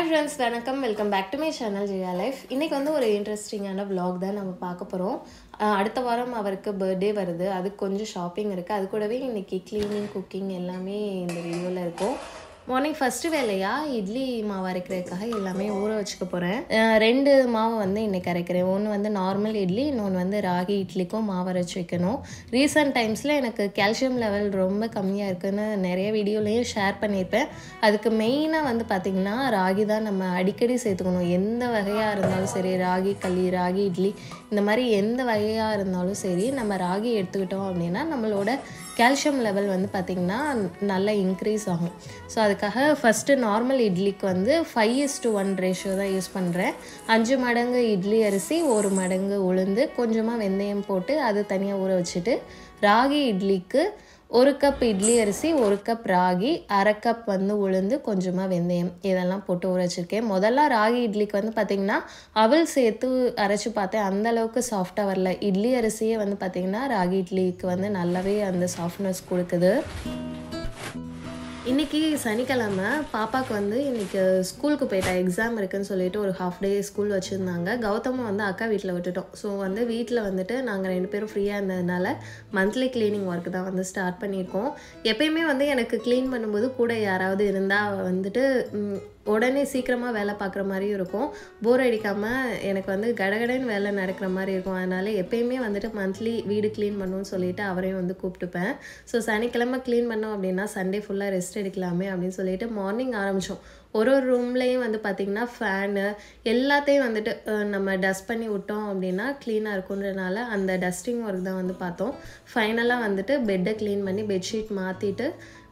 friends வணக்கம் welcome back to my channel Jiya life இன்றைக்கி வந்து ஒரு இன்ட்ரெஸ்டிங்கான vlog தான் நம்ம பார்க்க போகிறோம் அடுத்த வாரம் அவருக்கு பர்த்டே வருது அதுக்கு கொஞ்சம் ஷாப்பிங் இருக்குது அது கூடவே இன்றைக்கி க்ளீனிங் குக்கிங் எல்லாமே இந்த வீடியோவில் இருக்கும் மார்னிங் ஃபஸ்ட்டு வேலையாக இட்லி மாவு அரைக்கிறதுக்காக எல்லாமே ஊற வச்சுக்க போகிறேன் ரெண்டு மாவு வந்து இன்றைக்கி அரைக்கிறேன் ஒன்று வந்து நார்மல் இட்லி இன்னொன்று வந்து ராகி இட்லிக்கும் மாவு அரைச்சி வைக்கணும் ரீசெண்ட் டைம்ஸில் எனக்கு கால்சியம் லெவல் ரொம்ப கம்மியாக இருக்குன்னு நிறைய வீடியோலையும் ஷேர் பண்ணியிருப்பேன் அதுக்கு மெயினாக வந்து பார்த்திங்கன்னா ராகி தான் நம்ம அடிக்கடி சேர்த்துக்கணும் எந்த வகையாக இருந்தாலும் சரி ராகி களி ராகி இட்லி இந்த மாதிரி எந்த வகையாக இருந்தாலும் சரி நம்ம ராகி எடுத்துக்கிட்டோம் அப்படின்னா நம்மளோட கால்சியம் லெவல் வந்து பார்த்திங்கன்னா நல்லா இன்க்ரீஸ் ஆகும் ஸோ அதுக்காக ஃபஸ்ட்டு நார்மல் இட்லிக்கு வந்து five is to one ratio தான் யூஸ் பண்ணுறேன் அஞ்சு மடங்கு இட்லி அரிசி ஒரு மடங்கு உளுந்து கொஞ்சமாக வெந்தயம் போட்டு அது தனியாக ஊற வச்சுட்டு ராகி இட்லிக்கு ஒரு கப் இட்லி அரிசி ஒரு கப் ராகி அரை கப் வந்து உளுந்து கொஞ்சமாக வெந்தயம் இதெல்லாம் போட்டு ஊற வச்சுருக்கேன் முதல்ல ராகி இட்லிக்கு வந்து பார்த்திங்கன்னா அவல் சேர்த்து அரைச்சி பார்த்தேன் அந்த அளவுக்கு சாஃப்டாக வரல இட்லி அரிசியே வந்து பார்த்திங்கன்னா ராகி இட்லிக்கு வந்து நல்லாவே அந்த சாஃப்ட்னஸ் கொடுக்குது இன்றைக்கி சனிக்கிழமை பாப்பாவுக்கு வந்து இன்றைக்கி ஸ்கூலுக்கு போயிட்டா எக்ஸாம் இருக்குன்னு சொல்லிட்டு ஒரு ஹாஃப் டே ஸ்கூல் வச்சுருந்தாங்க கௌதமை வந்து அக்கா வீட்டில் விட்டுட்டோம் ஸோ வந்து வீட்டில் வந்துட்டு நாங்கள் ரெண்டு பேரும் ஃப்ரீயாக இருந்ததுனால மந்த்லி க்ளீனிங் ஒர்க் தான் வந்து ஸ்டார்ட் பண்ணியிருக்கோம் எப்பயுமே வந்து எனக்கு க்ளீன் பண்ணும்போது கூட யாராவது இருந்தால் வந்துட்டு ம், உடனே சீக்கிரமாக வேலை பார்க்குற மாதிரியும் இருக்கும் போர் அடிக்காமல் எனக்கு வந்து கடகடன்னு வேலை நடக்கிற மாதிரி இருக்கும் அதனால் எப்பயுமே வந்துட்டு மந்த்லி வீடு க்ளீன் பண்ணணும்னு சொல்லிட்டு அவரையும் வந்து கூப்பிட்டுப்பேன் ஸோ சனிக்கிழமை க்ளீன் பண்ணோம் அப்படின்னா சண்டே ஃபுல்லாக ரெஸ்ட் எடுக்கலாமே அப்படின்னு சொல்லிட்டு மார்னிங் ஆரம்பித்தோம் ஒரு ஒரு ரூம்லேயும் வந்து பார்த்திங்கன்னா ஃபேனு எல்லாத்தையும் வந்துட்டு அஹ், நம்ம டஸ்ட் பண்ணி விட்டோம் அப்படின்னா க்ளீனாக இருக்குன்றனால அந்த டஸ்டிங் ஒர்க் தான் வந்து பார்த்தோம் ஃபைனலாக வந்துட்டு பெட்டை க்ளீன் பண்ணி பெட்ஷீட் மாற்றிட்டு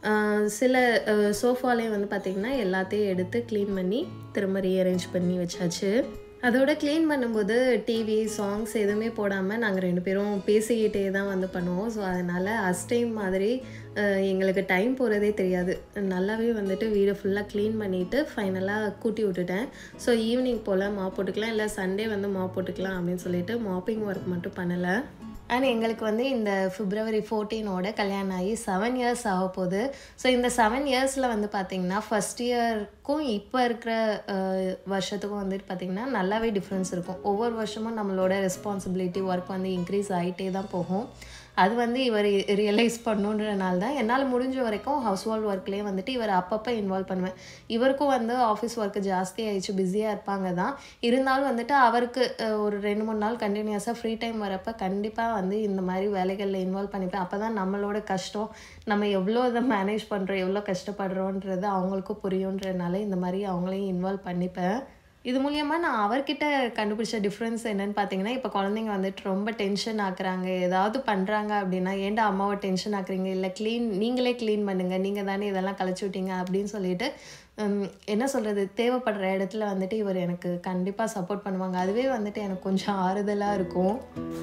சில சோஃபாலேயும் வந்து பார்த்திங்கன்னா எல்லாத்தையும் எடுத்து க்ளீன் பண்ணி திரும்ப ரீஅரேஞ்ச் பண்ணி வச்சாச்சு அதோட க்ளீன் பண்ணும்போது டிவி சாங்ஸ் எதுவுமே போடாமல் நாங்கள் ரெண்டு பேரும் பேசிக்கிட்டே தான் வந்து பண்ணுவோம் ஸோ அதனால் அஸ்டைம் மாதிரி அஹ், எங்களுக்கு டைம் போகிறதே தெரியாது நல்லாவே வந்துட்டு வீடு ஃபுல்லாக க்ளீன் பண்ணிவிட்டு ஃபைனலாக கூட்டி விட்டுட்டேன் ஸோ ஈவினிங் போல் மாப் போட்டுக்கலாம் இல்லை சண்டே வந்து மாப் போட்டுக்கலாம் அப்படின்னு சொல்லிட்டு மாப்பிங் ஒர்க் மட்டும் பண்ணலை அண்ட் எங்களுக்கு வந்து இந்த பிப்ரவரி ஃபோர்டீனோட கல்யாணம் ஆகி செவன் இயர்ஸ் ஆக போகுது ஸோ இந்த செவன் இயர்ஸில் வந்து பார்த்திங்கன்னா ஃபஸ்ட் இயருக்கும் இப்போ இருக்கிற அஹ், வருஷத்துக்கும் வந்துட்டு பார்த்திங்கன்னா நல்லாவே டிஃப்ரென்ஸ் இருக்கும் ஒவ்வொரு வருஷமும் நம்மளோட ரெஸ்பான்சிபிலிட்டி ஒர்க் வந்து இன்க்ரீஸ் ஆகிட்டே தான் போகும் அது வந்து இவர் ரியலைஸ் பண்ணுன்றனால தான் என்னால் முடிஞ்ச வரைக்கும் ஹவுஸ் ஹோல்ட் ஒர்க்லேயே வந்துட்டு இவர் அப்பப்போ இன்வால்வ் பண்ணுவேன் இவருக்கும் வந்து ஆஃபீஸ் ஒர்க்கு ஜாஸ்தி ஆயிடுச்சு பிஸியாக இருப்பாங்க தான் இருந்தாலும் வந்துட்டு அவருக்கு அஹ், ஒரு ரெண்டு மூணு நாள் கண்டினியூஸாக ஃப்ரீ டைம் வரப்போ கண்டிப்பாக வந்து இந்த மாதிரி வேலைகளில் இன்வால்வ் பண்ணிப்பேன் அப்போ தான் நம்மளோட கஷ்டம் நம்ம எவ்வளோ இதை மேனேஜ் பண்ணுறோம் எவ்வளோ கஷ்டப்படுறோன்றது அவங்களுக்கும் புரியுன்றனால இந்த மாதிரி அவங்களையும் இன்வால்வ் பண்ணிப்பேன் இது மூலியமாக நான் அவர்கிட்ட கண்டுபிடிச்ச டிஃப்ரென்ஸ் என்னன்னு பார்த்தீங்கன்னா இப்போ குழந்தைங்க வந்துட்டு ரொம்ப டென்ஷன் ஆக்குறாங்க ஏதாவது பண்ணுறாங்க அப்படின்னா ஏன்டா அம்மாவை டென்ஷன் ஆக்குறீங்க இல்லை க்ளீன் நீங்களே க்ளீன் பண்ணுங்கள் நீங்கள் தானே இதெல்லாம் கழிச்சு விட்டீங்க அப்படின்னு சொல்லிட்டு ஹம், என்ன சொல்கிறது தேவைப்படுற இடத்துல வந்துட்டு இவர் எனக்கு கண்டிப்பாக சப்போர்ட் பண்ணுவாங்க அதுவே வந்துட்டு எனக்கு கொஞ்சம் ஆறுதலாக இருக்கும்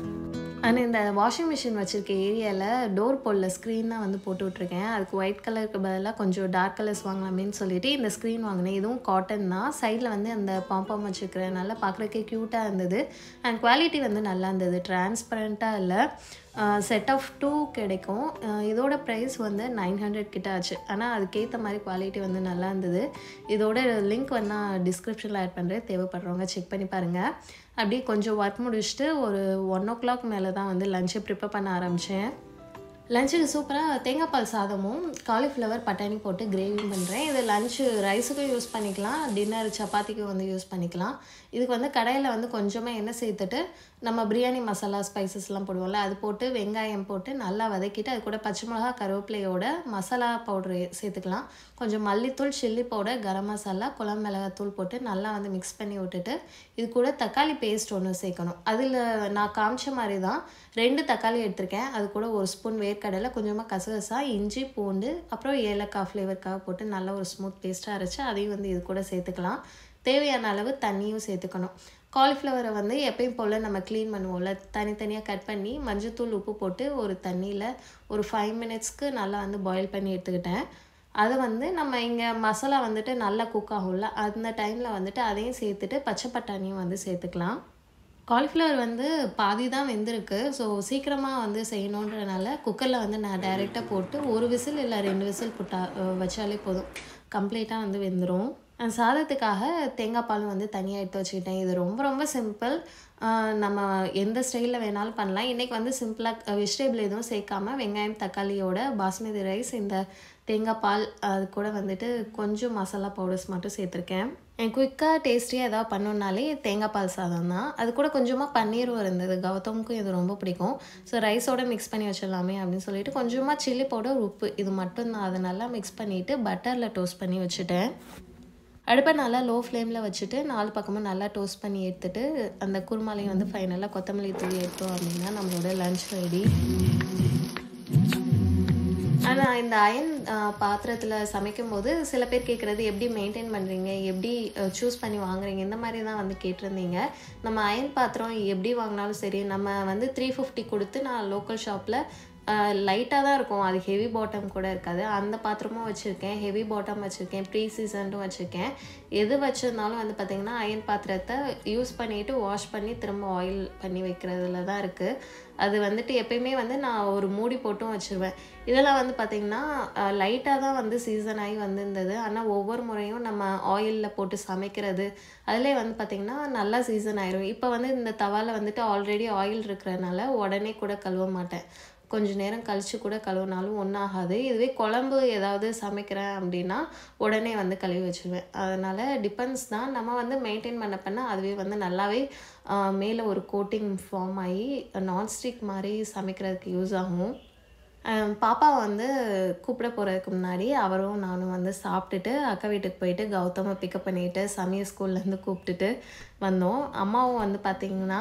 ஆனால் இந்த வாஷிங் மிஷின் வச்சுருக்க ஏரியாவில் டோர் போடல ஸ்க்ரீன் தான் வந்து போட்டு விட்ருக்கேன் அதுக்கு ஒயிட் கலருக்கு பதிலாக கொஞ்சம் டார்க் கலர்ஸ் வாங்கலாமேன்னு சொல்லிட்டு இந்த ஸ்க்ரீன் வாங்கினேன் இதுவும் காட்டன் தான் சைடில் வந்து அந்த பாம்பம் வச்சுருக்கிறனால பார்க்குறக்கே க்யூட்டாக இருந்தது அண்ட் குவாலிட்டி வந்து நல்லா இருந்தது டிரான்ஸ்பரண்ட்டாக இல்லை செட் ஆஃப் டூ கிடைக்கும் அஹ் இதோட ப்ரைஸ் வந்து நைன் ஹண்ட்ரட் கிட்ட ஆச்சு ஆனால் அதுக்கேற்ற மாதிரி குவாலிட்டி வந்து நல்லா இருந்தது இதோட லிங்க் வந்து நான் டிஸ்கிரிப்ஷனில் ஆட் பண்ணுறேன் தேவைப்படுறவங்க செக் பண்ணி பாருங்கள் அப்படியே கொஞ்சம் ஒர்க் முடிச்சுட்டு ஒரு ஒன் ஓ கிளாக் மேலே தான் வந்து லஞ்சை ப்ரிப்பேர் பண்ண ஆரம்பித்தேன் லஞ்சுக்கு சூப்பராக தேங்காய் பால் சாதமும் காலிஃப்ளவர் பட்டாணி போட்டு கிரேவியும் பண்ணுறேன் இது லஞ்சு ரைஸுக்கும் யூஸ் பண்ணிக்கலாம் டின்னர் சப்பாத்திக்கும் வந்து யூஸ் பண்ணிக்கலாம் இதுக்கு வந்து கடையில் வந்து கொஞ்சமாக எண்ணெய் சேர்த்துட்டு நம்ம பிரியாணி மசாலா ஸ்பைசஸ்லாம் போடுவோம்ல அது போட்டு வெங்காயம் போட்டு நல்லா வதக்கிட்டு அது கூட பச்சை மிளகா கருவேப்பிலையோட மசாலா பவுட்ரு சேர்த்துக்கலாம் கொஞ்சம் மல்லித்தூள் சில்லி பவுடர் கரம் மசாலா குழம்பு மிளகாத்தூள் போட்டு நல்லா வந்து மிக்ஸ் பண்ணி விட்டுட்டு இது கூட தக்காளி பேஸ்ட் ஒன்று சேர்க்கணும் அதில் நான் காமிச்ச மாதிரி தான் ரெண்டு தக்காளி எடுத்திருக்கேன் அது கூட ஒரு ஸ்பூன் வேர்க்கடலை கொஞ்சமாக கசகசா இஞ்சி பூண்டு அப்புறம் ஏலக்காய் ஃப்ளேவருக்காக போட்டு நல்ல ஒரு ஸ்மூத் பேஸ்ட்டாக அரைச்சி அதையும் வந்து இது கூட சேர்த்துக்கலாம் தேவையான அளவு தண்ணியும் சேர்த்துக்கணும் காலிஃப்ளவரை வந்து எப்பயும் போல் நம்ம க்ளீன் பண்ணுவோம்ல தனித்தனியாக கட் பண்ணி மஞ்சத்தூள் உப்பு போட்டு ஒரு தண்ணியில் ஒரு ஃபைவ் மினிட்ஸ்க்கு நல்லா வந்து பாயில் பண்ணி எடுத்துக்கிட்டேன் அது வந்து நம்ம இங்கே மசாலா வந்துட்டு நல்லா குக் ஆகும்ல அந்த டைமில் வந்துட்டு அதையும் சேர்த்துட்டு பச்சை பட்டாணியும் வந்து சேர்த்துக்கலாம் காலிஃப்ளவர் வந்து பாதி தான் வெந்திருக்கு ஸோ சீக்கிரமாக வந்து செய்யணுன்றனால குக்கரில் வந்து நான் டைரெக்டாக போட்டு ஒரு விசில் இல்லை ரெண்டு விசில் போட்டா அஹ் வச்சாலே போதும் கம்ப்ளீட்டாக வந்து வெந்துடும் அண்ட் சாதத்துக்காக தேங்காய் பால் வந்து தனியாக எடுத்து வச்சுக்கிட்டேன் இது ரொம்ப ரொம்ப சிம்பிள் நம்ம எந்த ஸ்டைலில் வேணாலும் பண்ணலாம் இன்றைக்கி வந்து சிம்பிளாக வெஜிடபிள் எதுவும் சேர்க்காம வெங்காயம் தக்காளியோட பாஸ்மதி ரைஸ் இந்த தேங்காய் பால் அது கூட வந்துட்டு கொஞ்சம் மசாலா பவுடர்ஸ் மட்டும் சேர்த்துருக்கேன் என் குயிக்காக டேஸ்டியாக ஏதாவது பண்ணணுன்னாலே தேங்காய் பால் சாதம் தான் அது கூட கொஞ்சமாக பன்னீரும் இருந்தது கௌதமுக்கும் இது ரொம்ப பிடிக்கும் ஸோ ரைஸோட மிக்ஸ் பண்ணி வச்சிடலாமே அப்படின்னு சொல்லிட்டு கொஞ்சமாக சில்லி பவுடர் உப்பு இது மட்டும் தான் அதை நல்லா மிக்ஸ் பண்ணிவிட்டு பட்டரில் டோஸ்ட் பண்ணி வச்சுட்டேன் அடுப்பை நல்லா லோ ஃப்ளேமில் வச்சுட்டு நாலு பக்கமும் நல்லா டோஸ்ட் பண்ணி எடுத்துட்டு அந்த குருமாலையும் வந்து ஃபைனலாக கொத்தமல்லி தூவி எடுத்தோம் அப்படின்னா நம்மளோட லஞ்ச் ரெடி ஆனால் இந்த அயன் பாத்திரத்தில் சமைக்கும் போது சில பேர் கேட்குறது எப்படி மெயின்டைன் பண்ணுறீங்க எப்படி சூஸ் பண்ணி வாங்குறீங்க இந்த மாதிரி தான் வந்து கேட்டிருந்தீங்க நம்ம அயன் பாத்திரம் எப்படி வாங்கினாலும் சரி நம்ம வந்து த்ரீ ஃபிஃப்டி கொடுத்து நான் லோக்கல் ஷாப்பில் லைட்டாக தான் இருக்கும் அது ஹெவி பாட்டம் கூட இருக்காது அந்த பாத்திரமும் வச்சுருக்கேன் ஹெவி பாட்டம் வச்சுருக்கேன் ப்ரீ சீசன்ட்டும் வச்சுருக்கேன் எது வச்சுருந்தாலும் வந்து பார்த்திங்கன்னா அயன் பாத்திரத்தை யூஸ் பண்ணிவிட்டு வாஷ் பண்ணி திரும்ப ஆயில் பண்ணி வைக்கிறதுல தான் இருக்குது அது வந்துட்டு எப்பயுமே வந்து நான் ஒரு மூடி போட்டும் வச்சுருவேன் இதெல்லாம் வந்து பார்த்திங்கன்னா லைட்டாக தான் வந்து சீசன் ஆகி வந்திருந்தது ஆனால் ஒவ்வொரு முறையும் நம்ம ஆயிலில் போட்டு சமைக்கிறது அதிலே வந்து பார்த்திங்கன்னா நல்லா சீசன் ஆயிரும் இப்போ வந்து இந்த தவாவில் வந்துட்டு ஆல்ரெடி ஆயில் இருக்கிறனால உடனே கூட கழுவ மாட்டேன் கொஞ்ச நேரம் கழித்து கூட கழுவினாலும் ஒன்றாகாது இதுவே குழம்பு ஏதாவது சமைக்கிறேன் அப்படின்னா உடனே வந்து கழுவி வச்சுருவேன் அதனால் டிபெண்ட்ஸ் தான் நம்ம வந்து மெயின்டைன் பண்ண பண்ண அதுவே வந்து நல்லாவே மேலே ஒரு கோட்டிங் ஃபார்ம் ஆகி நான்ஸ்டிக் மாதிரி சமைக்கிறதுக்கு யூஸ் ஆகும் பாப்பா வந்து கூப்பிட போகிறதுக்கு முன்னாடி அவரும் நானும் வந்து சாப்பிட்டுட்டு அக்கா வீட்டுக்கு போயிட்டு கௌதமை பிக்கப் பண்ணிட்டு சமய ஸ்கூல்லேருந்து கூப்பிட்டுட்டு வந்தோம் அம்மாவும் வந்து பார்த்திங்கன்னா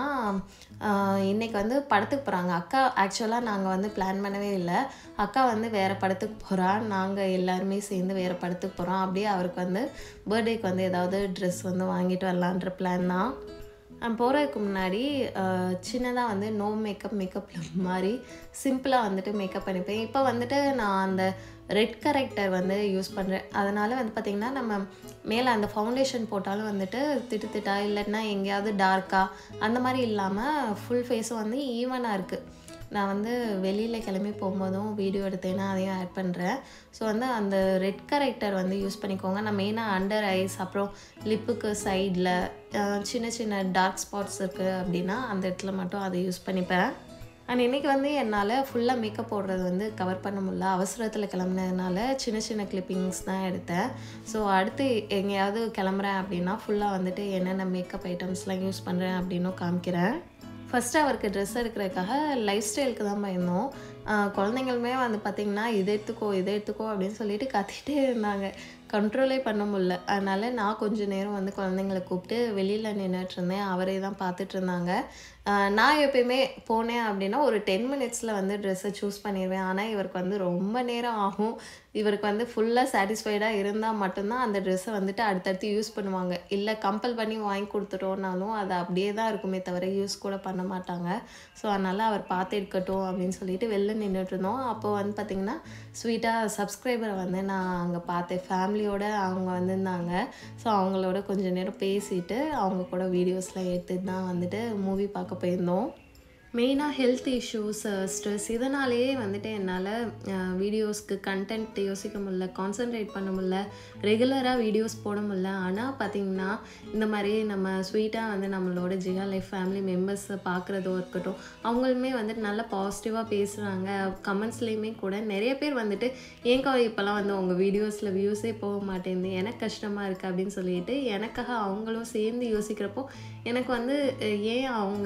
இன்றைக்கி வந்து படத்துக்கு போகிறாங்க அக்கா ஆக்சுவலாக நாங்கள் வந்து பிளான் பண்ணவே இல்லை அக்கா வந்து வேறு படத்துக்கு போகிறா நாங்கள் எல்லாருமே சேர்ந்து வேறு படத்துக்கு போகிறோம் அப்படியே அவருக்கு வந்து பர்த்டேக்கு வந்து ஏதாவது ட்ரெஸ் வந்து வாங்கிட்டு வரலான்ற பிளான் தான் போகிறதுக்கு முன்னாடி சின்னதாக வந்து நோ மேக்கப் மேக்கப் மாதிரி சிம்பிளாக வந்துட்டு மேக்கப் பண்ணிப்பேன் இப்போ வந்துட்டு நான் அந்த ரெட் கரெக்டர் வந்து யூஸ் பண்ணுறேன் அதனால் வந்து பார்த்திங்கன்னா நம்ம மேலே அந்த ஃபவுண்டேஷன் போட்டாலும் வந்துட்டு திட்டு திட்டா இல்லைன்னா எங்கேயாவது டார்க்காக அந்த மாதிரி இல்லாமல் ஃபுல் ஃபேஸும் வந்து ஈவனாக இருக்குது நான் வந்து வெளியில் கிளம்பி போகும்போதும் வீடியோ எடுத்தேன்னா அதையும் ஆட் பண்ணுறேன் ஸோ வந்து அந்த ரெட் கரெக்டர் வந்து யூஸ் பண்ணிக்கோங்க நான் மெயினாக அண்டர் ஐஸ் அப்புறம் லிப்புக்கு சைடில் சின்ன சின்ன டார்க் ஸ்பாட்ஸ் இருக்குது அப்படின்னா அந்த இடத்துல மட்டும் அதை யூஸ் பண்ணிப்பேன் அண்ட் இன்றைக்கி வந்து என்னால் ஃபுல்லாக மேக்கப் போடுறது வந்து கவர் பண்ண முடியல அவசரத்தில் கிளம்புனதுனால சின்ன சின்ன கிளிப்பிங்ஸ் தான் எடுத்தேன் ஸோ அடுத்து எங்கேயாவது கிளம்புறேன் அப்படின்னா ஃபுல்லாக வந்துட்டு என்னென்ன மேக்கப் ஐட்டம்ஸ்லாம் யூஸ் பண்ணுறேன் அப்படின்னும் காமிக்கிறேன் ஃபஸ்ட்டு அவருக்கு ட்ரெஸ் எடுக்கிறதுக்காக லைஃப் ஸ்டைலுக்கு தான் பயந்தோம் குழந்தைங்களுமே வந்து பார்த்திங்கன்னா இதை எடுத்துக்கோ இதை எடுத்துக்கோ அப்படின்னு சொல்லிட்டு கத்திட்டே இருந்தாங்க கண்ட்ரோலே பண்ண முடில அதனால் நான் கொஞ்சம் நேரம் வந்து குழந்தைங்கள கூப்பிட்டு வெளியில் நின்றுட்டு இருந்தேன் அவரே தான் பார்த்துட்டு இருந்தாங்க நான் எப்பயுமே போனேன் அப்படின்னா ஒரு டென் மினிட்ஸில் வந்து ட்ரெஸ்ஸை சூஸ் பண்ணிடுவேன் ஆனால் இவருக்கு வந்து ரொம்ப நேரம் ஆகும் இவருக்கு வந்து ஃபுல்லாக சாட்டிஸ்ஃபைடாக இருந்தால் மட்டும்தான் அந்த ட்ரெஸ்ஸை வந்துட்டு அடுத்தடுத்து யூஸ் பண்ணுவாங்க இல்லை கம்பல் பண்ணி வாங்கி கொடுத்துட்டோன்னாலும் அது அப்படியே தான் இருக்குமே தவிர யூஸ் கூட பண்ண மாட்டாங்க ஸோ அதனால் அவர் பார்த்து எடுக்கட்டும் அப்படின்னு சொல்லிட்டு வெளில நின்றுட்டு இருந்தோம் அப்போது வந்து பார்த்திங்கன்னா ஸ்வீட்டாக சப்ஸ்கிரைபரை வந்து நான் அங்கே பார்த்தேன் ஃபேமிலியோடு அவங்க வந்திருந்தாங்க ஸோ அவங்களோட கொஞ்சம் நேரம் பேசிட்டு அவங்க கூட வீடியோஸ்லாம் எடுத்துட்டு தான் வந்துட்டு மூவி பார்க்க போயிருந்தோம் மெயினாக ஹெல்த் இஷ்யூஸ் ஸ்ட்ரெஸ் இதனாலேயே வந்துட்டு என்னால் வீடியோஸ்க்கு கண்டென்ட் யோசிக்க முடியல கான்சென்ட்ரேட் பண்ண முடியல ரெகுலராக வீடியோஸ் போட முடியல ஆனால் பார்த்திங்கன்னா இந்த மாதிரி நம்ம ஸ்வீட்டாக வந்து நம்மளோட ஜியா லைஃப் ஃபேமிலி மெம்பர்ஸை பார்க்குறதோ இருக்கட்டும் அவங்களுமே வந்துட்டு நல்லா பாசிட்டிவாக பேசுகிறாங்க கமெண்ட்ஸ்லேயுமே கூட நிறைய பேர் வந்துட்டு ஏன்க்கா இப்போல்லாம் வந்து உங்கள் வீடியோஸில் வியூஸே போக மாட்டேங்குது எனக்கு கஷ்டமாக இருக்குது அப்படின்னு சொல்லிட்டு எனக்காக அவங்களும் சேர்ந்து யோசிக்கிறப்போ எனக்கு வந்து ஏன் அவங்க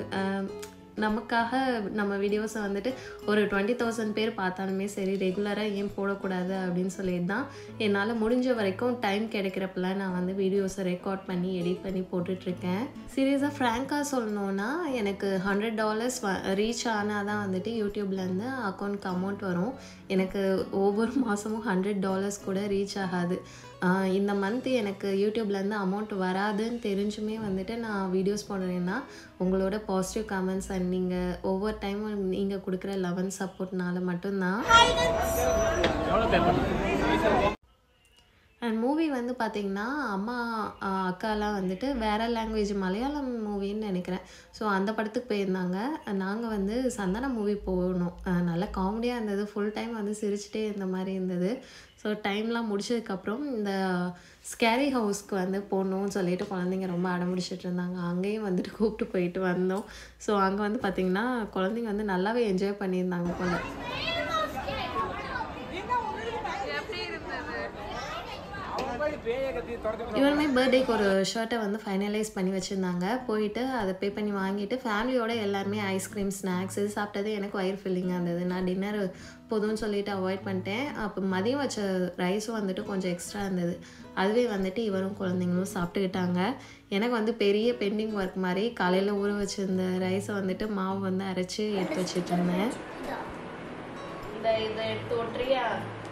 நமக்காக நம்ம வீடியோஸை வந்துட்டு ஒரு டுவெண்ட்டி தௌசண்ட் பேர் பார்த்தாலுமே சரி ரெகுலராக ஏன் போடக்கூடாது அப்படின்னு சொல்லிட்டு தான் என்னால் முடிஞ்ச வரைக்கும் டைம் கிடைக்கிறப்பெல்லாம் நான் வந்து வீடியோஸை ரெக்கார்ட் பண்ணி எடிட் பண்ணி போட்டுட்ருக்கேன் சீரியஸாக ஃப்ராங்காக சொல்லணுன்னா எனக்கு ஹண்ட்ரட் டாலர்ஸ் ரீச் ஆனால் தான் வந்துட்டு யூடியூப்லேருந்து அக்கௌண்ட்க்கு அமௌண்ட் வரும் எனக்கு ஒவ்வொரு மாதமும் ஹண்ட்ரட் டாலர்ஸ் கூட ரீச் ஆகாது இந்த மந்த் எனக்கு யூடியூப்லேருந்து அமௌண்ட் வராதுன்னு தெரிஞ்சுமே வந்துட்டு நான் வீடியோஸ் போடுறேன்னா உங்களோட பாசிட்டிவ் கமெண்ட்ஸ் அண்ட் நீங்கள் ஒவ்வொரு டைமும் நீங்கள் கொடுக்குற லெவன் சப்போர்ட்னால மட்டும்தான் அண்ட் மூவி வந்து பார்த்திங்கன்னா அம்மா அக்காலாம் வந்துட்டு வேறு லாங்குவேஜ் மலையாளம் மூவின்னு நினைக்கிறேன் ஸோ அந்த படத்துக்கு போயிருந்தாங்க நாங்கள் வந்து சந்தன மூவி போகணும் நல்ல காமெடியாக இருந்தது ஃபுல் டைம் வந்து சிரிச்சிட்டே இருந்த மாதிரி இருந்தது ஸோ டைம்லாம் முடிச்சதுக்கப்புறம் இந்த ஸ்கேரி ஹவுஸ்க்கு வந்து போகணும்னு சொல்லிட்டு குழந்தைங்க ரொம்ப அடம்பிடிச்சிட்டு இருந்தாங்க அங்கேயும் வந்துட்டு கூப்பிட்டு போயிட்டு வந்தோம் ஸோ அங்கே வந்து பார்த்திங்கன்னா குழந்தைங்க வந்து நல்லாவே என்ஜாய் பண்ணியிருந்தாங்க போல் இவருமே பர்த்டேக்கு ஒரு ஷர்ட்டை வந்து ஃபைனலைஸ் பண்ணி வச்சுருந்தாங்க போயிட்டு அதை பே பண்ணி வாங்கிட்டு ஃபேமிலியோட எல்லாருமே ஐஸ்கிரீம் ஸ்நாக்ஸ் இது சாப்பிட்டது எனக்கு வயிறு ஃபில்லிங்காக இருந்தது நான் டின்னர் போதும்னு சொல்லிட்டு அவாய்ட் பண்ணிட்டேன் அப்போ மதியம் வச்ச ரைஸும் வந்துட்டு கொஞ்சம் எக்ஸ்ட்ரா இருந்தது அதுவே வந்துட்டு இவரும் குழந்தைங்களும் சாப்பிட்டுக்கிட்டாங்க எனக்கு வந்து பெரிய பெண்டிங் ஒர்க் மாதிரி காலையில் ஊற வச்சிருந்த ரைஸை வந்துட்டு மாவு வந்து அரைச்சி எடுத்து வச்சுட்டு இருந்தேன் இந்த இதை எடுத்து ஒட்டுறியா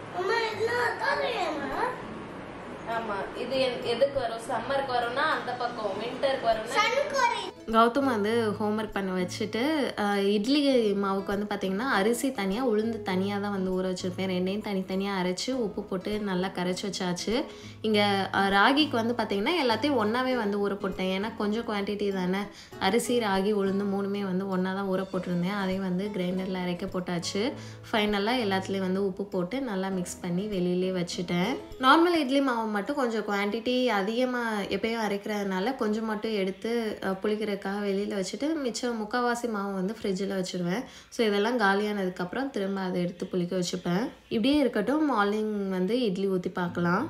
ஆமா இது எதுக்கு வரும் சம்மருக்கு வரும்னா அந்த பக்கம் விண்டருக்கு வரும்னா கௌதம் வந்து ஹோம்ஒர்க் பண்ண வச்சுட்டு ஆஹ், இட்லி மாவுக்கு வந்து பார்த்திங்கன்னா அரிசி தனியாக உளுந்து தனியாக தான் வந்து ஊற வச்சுருப்பேன் ரெண்டையும் தனித்தனியாக அரைச்சி உப்பு போட்டு நல்லா கரைச்சி வச்சாச்சு இங்கே ராகிக்கு வந்து பார்த்திங்கன்னா எல்லாத்தையும் ஒன்றாவே வந்து ஊற போட்டேன் ஏன்னா கொஞ்சம் குவான்டிட்டி தானே அரிசி ராகி உளுந்து மூணுமே வந்து ஒன்றா தான் ஊற போட்டிருந்தேன் அதையும் வந்து கிரைண்டரில் அரைக்க போட்டாச்சு ஃபைனலாக எல்லாத்துலேயும் வந்து உப்பு போட்டு நல்லா மிக்ஸ் பண்ணி வெளியிலே வச்சுட்டேன் நார்மல் இட்லி மாவு மட்டும் கொஞ்சம் குவான்டிட்டி அதிகமாக எப்பயும் அரைக்கிறதுனால கொஞ்சம் மட்டும் எடுத்து அஹ், புளிக்கிறதுக்காக வெளியில் வச்சுட்டு மிச்சம் முக்கால்வாசி மாவு வந்து ஃப்ரிட்ஜில் வச்சுருவேன் ஸோ இதெல்லாம் காலியானதுக்கப்புறம் திரும்ப அதை எடுத்து புளிக்க வச்சுப்பேன் இப்படியே இருக்கட்டும் மார்னிங் வந்து இட்லி ஊற்றி பார்க்கலாம்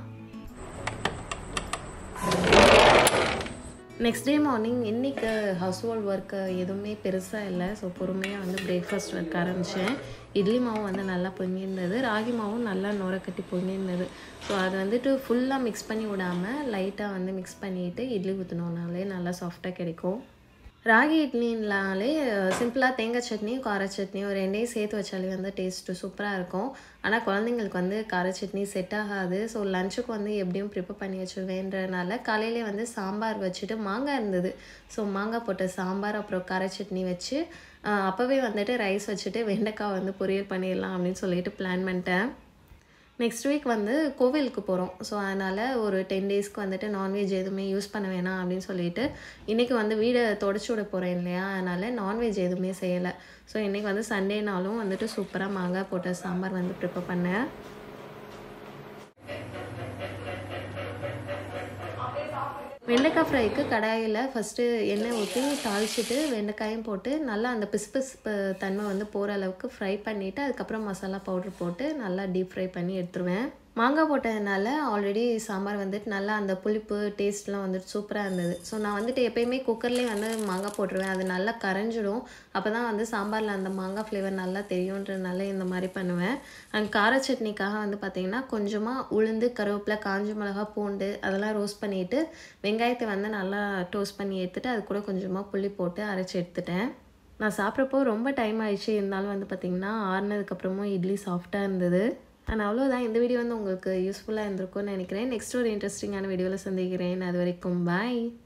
நெக்ஸ்ட் டே மார்னிங் இன்றைக்கி ஹவுஸ் ஹோல்ட் ஒர்க்கு எதுவுமே பெருசாக இல்லை ஸோ பொறுமையாக வந்து பிரேக்ஃபாஸ்ட் வைக்க ஆரம்பித்தேன் இட்லி மாவும் வந்து நல்லா பொங்கியிருந்தது ராகி மாவும் நல்லா நுர கட்டி பொங்கியிருந்தது ஸோ அது வந்துட்டு ஃபுல்லாக மிக்ஸ் பண்ணி விடாமல் லைட்டாக வந்து மிக்ஸ் பண்ணிவிட்டு இட்லி ஊற்றினோனாலே நல்லா சாஃப்டாக கிடைக்கும் ராகி இட்லினாலே சிம்பிளாக தேங்காய் சட்னியும் கார சட்னியும் ரெண்டையும் சேர்த்து வச்சாலே வந்து டேஸ்ட்டு சூப்பராக இருக்கும் ஆனால் குழந்தைங்களுக்கு வந்து கார சட்னி செட் ஆகாது ஸோ லஞ்சுக்கு வந்து எப்படியும் ப்ரிப்பேர் பண்ணி வச்சுருவேன்றனால காலையிலே வந்து சாம்பார் வச்சுட்டு மாங்காய் இருந்தது ஸோ மாங்காய் போட்ட சாம்பார் அப்புறம் கார சட்னி வச்சு ஆஹ், அப்போவே வந்துட்டு ரைஸ் வச்சுட்டு வெண்டைக்காய் வந்து பொரியல் பண்ணிடலாம் அப்படின்னு சொல்லிட்டு பிளான் பண்ணிட்டேன் நெக்ஸ்ட் வீக் வந்து கோவிலுக்கு போகிறோம் ஸோ அதனால் ஒரு டென் டேஸ்க்கு வந்துட்டு நான்வெஜ் எதுவுமே யூஸ் பண்ண வேணாம் அப்படின்னு சொல்லிட்டு இன்றைக்கி வந்து வீடை தொடச்சி விட போகிறேன் இல்லையா அதனால் நான்வெஜ் எதுவுமே செய்யலை ஸோ இன்றைக்கி வந்து சண்டேனாலும் வந்துட்டு சூப்பராக மாங்காய் போட்ட சாம்பார் வந்து ப்ரிப்பேர் பண்ணேன் வெண்டைக்காய் ஃப்ரைக்கு கடாயில் ஃபஸ்ட்டு எண்ணெய் ஊற்றி தாளிச்சிட்டு வெண்டைக்காயும் போட்டு நல்லா அந்த பிசுபிசுப்பு தன்மை வந்து போகிற அளவுக்கு ஃப்ரை பண்ணிவிட்டு அதுக்கப்புறம் மசாலா பவுடர் போட்டு நல்லா டீப் ஃப்ரை பண்ணி எடுத்துருவேன் மாங்காய் போட்டதுனால ஆல்ரெடி சாம்பார் வந்துட்டு நல்லா அந்த புளிப்பு டேஸ்ட்லாம் வந்துட்டு சூப்பராக இருந்தது ஸோ நான் வந்துட்டு எப்பயுமே குக்கர்லேயே வந்து மாங்காய் போட்டுருவேன் அது நல்லா கரைஞ்சிடும் அப்போ தான் வந்து சாம்பாரில் அந்த மாங்காய் ஃப்ளேவர் நல்லா தெரியுன்றதுனால இந்த மாதிரி பண்ணுவேன் அண்ட் கார சட்னிக்காக வந்து பார்த்திங்கன்னா கொஞ்சமாக உளுந்து கருவேப்பிலை காஞ்ச மிளகா பூண்டு அதெல்லாம் ரோஸ்ட் பண்ணிவிட்டு வெங்காயத்தை வந்து நல்லா டோஸ்ட் பண்ணி எடுத்துட்டு அது கூட கொஞ்சமாக புளி போட்டு அரைச்சி எடுத்துட்டேன் நான் சாப்பிட்றப்போ ரொம்ப டைம் ஆயிடுச்சு இருந்தாலும் வந்து பார்த்திங்கன்னா ஆறுனதுக்கப்புறமும் இட்லி சாஃப்டாக இருந்தது அண்ட் அவ்வளோதான் இந்த வீடியோ வந்து உங்களுக்கு யூஸ்ஃபுல்லாக இருந்திருக்கும்னு நினைக்கிறேன் நெக்ஸ்ட் ஒரு இன்ட்ரெஸ்டிங்கான வீடியோவில் சந்திக்கிறேன் அது வரைக்கும் பாய்